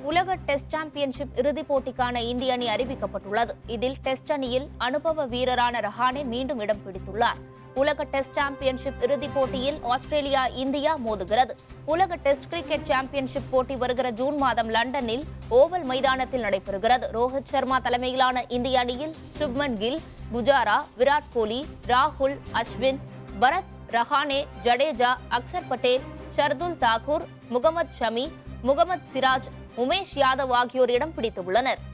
உலக test championship இறுதிப் போட்டிக்கான இந்திய அணி அறிவிக்கப்பட்டுள்ளது இதில் டெஸ்ட் அணியில் அனுபவ வீரரான ரஹானே மீண்டும் இடம் பிடித்துள்ளார் உலக டெஸ்ட் சாம்பியன்ஷிப் இறுதிப் போட்டியில் ஆஸ்திரேலியா இந்தியா மோதுகிறது உலக டெஸ்ட் கிரிக்கெட் சாம்பியன்ஷிப் போட்டி வருகிற ஜூன் மாதம் லண்டனில் ஓவல் மைதானத்தில் நடைபெறுகிறது ரோஹித் சர்மா தலைமையிலான இந்திய அணியில் சுப்மன் கில் புஜாரா விராட் கோலி ராகுல் அஸ்வின் பரத் ரஹானே ஜடேஜா அக்சர் பட்டேல் ஷர்துல் தாக்கூர் முகமது ஷமி முகமது சிராஜ் உமேஷ் யாதவ் ஆகியோர் இடம் பிடித்துள்ளனர்